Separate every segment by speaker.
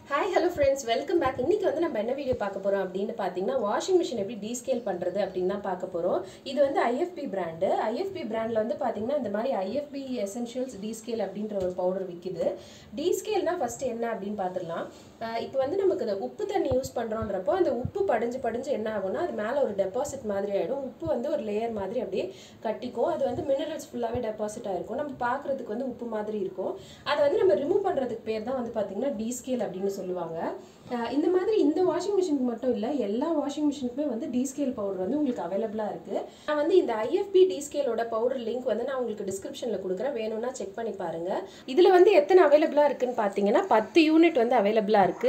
Speaker 1: hi hello friends welcome back இன்னைக்கு வந்து நம்ம என்ன வீடியோ பார்க்க போறோம் அப்படின்னு பார்த்தீங்கன்னா வாஷிங் மிஷின் எப்படி டீஸ்கேல் பண்றது அப்படின்னு தான் பார்க்க போறோம் இது வந்து ஐஎஃப்பி பிராண்டு ஐஎஃப்பி பிராண்ட்ல வந்து பார்த்தீங்கன்னா இந்த மாதிரி ஐஎஃப்பி எசென்ஷியல்ஸ் டீஸ்கேல் அப்படின்ற ஒரு பவுடர் விற்கிது டீஸ்கேல்னா ஃபர்ஸ்ட் என்ன அப்படின்னு பார்த்துடலாம் இப்போ வந்து நமக்கு இந்த உப்பு தண்ணி யூஸ் பண்ணுறோன்றப்போ அந்த உப்பு படிஞ்சு படிஞ்சு என்ன ஆகும்னா அது மேலே ஒரு டெபாசிட் மாதிரி ஆகிடும் உப்பு வந்து ஒரு லேயர் மாதிரி அப்படியே கட்டிக்கும் அது வந்து மினரல்ஸ் ஃபுல்லாகவே டெபாசிட் ஆகிருக்கும் நம்ம பார்க்குறதுக்கு வந்து உப்பு மாதிரி இருக்கும் அதை வந்து நம்ம ரிமூவ் பண்ணுறதுக்கு பேர் தான் வந்து பார்த்திங்கன்னா டீஸ்கேல் அப்படின்னு சொல்லுவாங்க அஹ் இந்த மாதிரி இந்த வாஷிங் மிஷினுக்கு மட்டும் இல்லை எல்லா வாஷிங் மிஷினுக்குமே வந்து டீஸ்கேல் பவுடர் வந்து உங்களுக்கு அவைலபிளாக இருக்குது நான் வந்து இந்த ஐஎஃப்பி டீஸ்கேலோட பவுடர் லிங்க் வந்து நான் உங்களுக்கு டிஸ்கிரிப்ஷனில் கொடுக்குறேன் வேணும்னா செக் பண்ணி பாருங்கள் இதில் வந்து எத்தனை அவைலபிளாக இருக்குன்னு பார்த்தீங்கன்னா பத்து யூனிட் வந்து அவைலபிளாக இருக்குது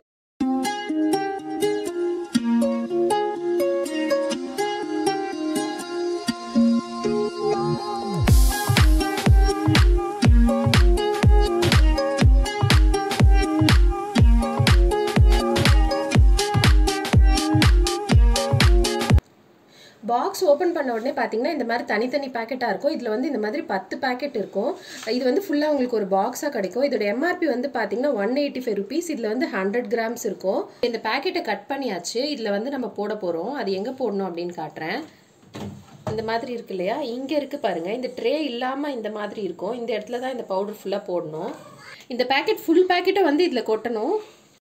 Speaker 1: பாக்ஸ் ஓப்பன் பண்ண உடனே பார்த்தீங்கன்னா இந்த மாதிரி தனித்தனி பேக்கெட்டாக இருக்கும் இதில் வந்து இந்த மாதிரி பத்து பேக்கெட் இருக்கும் இது வந்து ஃபுல்லாக உங்களுக்கு ஒரு பாக்ஸாக கிடைக்கும் இதோட எம்ஆர்பி வந்து பார்த்தீங்கன்னா ஒன் எயிட்டி ஃபைவ் ருபீஸ் இதில் வந்து ஹண்ட்ரட் கிராம்ஸ் இருக்கும் இந்த பேக்கெட்டை கட் பண்ணியாச்சு இதில் வந்து நம்ம போட போகிறோம் அது எங்கே போடணும் அப்படின்னு காட்டுறேன் இந்த மாதிரி இருக்கு இல்லையா இங்கே இருக்குது பாருங்கள் இந்த ட்ரே இல்லாமல் இந்த மாதிரி இருக்கும் இந்த இடத்துல தான் இந்த பவுடர் ஃபுல்லாக போடணும் இந்த பேக்கெட் ஃபுல் பேக்கெட்டை வந்து இதில் கொட்டணும்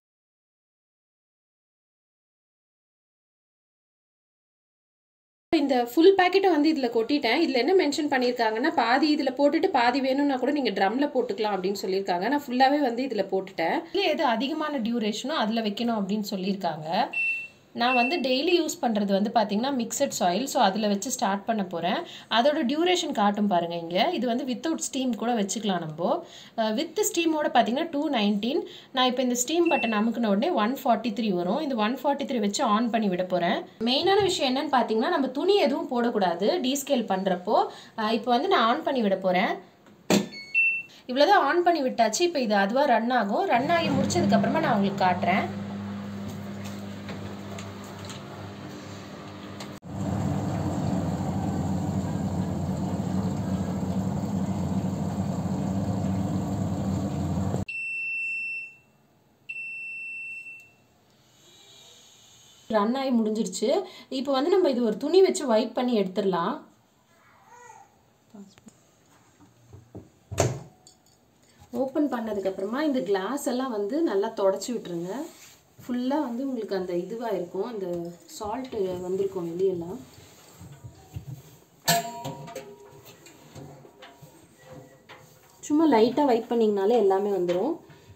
Speaker 1: இந்த ஃபுல் பேக்கெட்டை வந்து இதில் கொட்டிட்டேன் இதில் என்ன மென்ஷன் பண்ணியிருக்காங்கன்னா பாதி இதில் போட்டுட்டு பாதி வேணும்னா கூட நீங்கள் ட்ரம்மில் போட்டுக்கலாம் அப்படின்னு சொல்லியிருக்காங்க நான் ஃபுல்லாகவே வந்து இதில் போட்டுட்டேன் இல்லை எது அதிகமான டியூரேஷனோ அதில் வைக்கணும் அப்படின்னு சொல்லியிருக்காங்க நான் வந்து டெய்லி யூஸ் பண்ணுறது வந்து பார்த்திங்கன்னா மிக்சட் சாயில் ஸோ அதில் வச்சு ஸ்டார்ட் பண்ண போகிறேன் அதோட டியூரேஷன் காட்டும் பாருங்கள் இங்கே இது வந்து வித்தவுட் ஸ்டீம் கூட வச்சுக்கலாம் நம்ம வித் ஸ்டீமோட பார்த்தீங்கன்னா டூ நைன்டீன் நான் இப்போ இந்த ஸ்டீம் பட்டன் அமுக்கின உடனே ஒன் ஃபார்ட்டி த்ரீ வரும் இந்த ஒன் ஃபார்ட்டி த்ரீ வச்சு ஆன் பண்ணி விட போகிறேன் மெயினான விஷயம் என்னன்னு பார்த்தீங்கன்னா நம்ம துணி எதுவும் போடக்கூடாது டீஸ்கேல் பண்ணுறப்போ இப்போ வந்து நான் ஆன் பண்ணி விட போகிறேன் இவ்வளோதான் ஆன் பண்ணி விட்டாச்சு இப்போ இது அதுவாக ரன் ஆகும் ரன் ஆகி முடிச்சதுக்கப்புறமா நான் உங்களுக்கு காட்டுறேன் ரன் ஆகி முடிஞ்சிருச்சு இப்போ வந்து நம்ம இது ஒரு துணி வச்சு வைப் பண்ணி எடுத்துடலாம் ஓப்பன் பண்ணதுக்கப்புறமா இந்த கிளாஸ் எல்லாம் வந்து நல்லா தொடச்சி விட்டுருங்க ஃபுல்லாக வந்து உங்களுக்கு அந்த இதுவாக இருக்கும் அந்த சால்ட்டு வந்திருக்கும் வெளியெல்லாம் சும்மா லைட்டாக வைப் பண்ணிங்கனாலே எல்லாமே வந்துடும்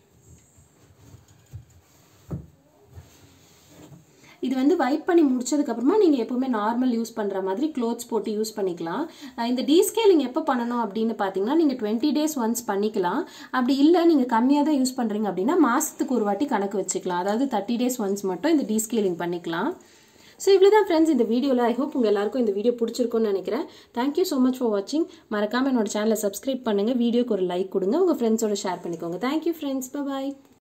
Speaker 1: இது வந்து வைப் பண்ணி முடிச்சதுக்கப்புறமா நீங்கள் எப்போவுமே நார்மல் யூஸ் பண்ணுற மாதிரி க்ளோத்ஸ் போட்டு யூஸ் பண்ணிக்கலாம் இந்த டீஸ்கேலிங் எப்போ பண்ணணும் அப்படின்னு பார்த்தீங்கன்னா நீங்கள் டுவெண்ட்டி டேஸ் ஒன்ஸ் பண்ணிக்கலாம் அப்படி இல்லை நீங்கள் கம்மியாக தான் யூஸ் பண்ணுறீங்க அப்படின்னா மாதத்துக்கு ஒரு வாட்டி கணக்கு வச்சுக்கலாம் அதாவது தேர்ட்டி டேஸ் ஒன்ஸ் மட்டும் இந்த டீஸ்கேலிங் பண்ணிக்கலாம் ஸோ இவ்வளோ தான் ஃப்ரெண்ட்ஸ் இந்த வீடியோவில் ஐ ஹோப் உங்கள் எல்லாருக்கும் இந்த வீடியோ பிடிச்சிருக்கும்னு நினைக்கிறேன் தேங்க்யூ ஸோ மச் ஃபார் வாட்சிங் மறக்காமல் என்னோட சேனலை சப்ஸ்கிரைப் பண்ணுங்கள் வீடியோக்கு ஒரு லைக் கொடுங்க உங்கள் ஃப்ரெண்ட்ஸோட ஷேர் பண்ணிக்கோங்க தேங்க்யூ ஃப்ரெண்ட்ஸ் பாய்